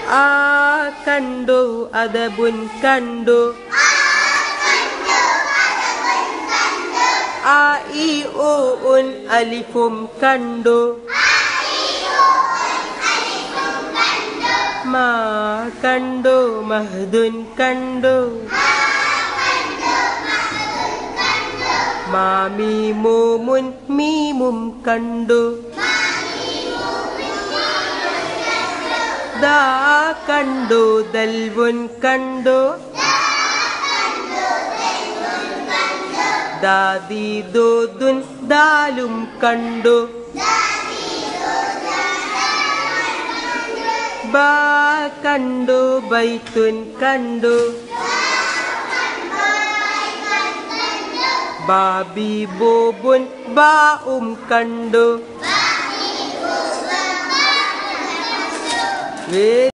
ആ കണ്ടു അതബുൻ കണ്ടു ആ ഇ ഓ ഉൻ അലിഫും കണ്ടു മാ കണ്ടു മഹ്ദുൻ കണ്ടു മാമീമൂമുൻ മീമും കണ്ടു ദാ കണ്ടു ദൽവുൻ കണ്ടു ദാദി ദോദുൻ ദാലും കണ്ടു ബാ കണ്ടു ബൈത്തുൻ കണ്ടു ബാബി ബോബുൻ ബാവും കണ്ടു വേ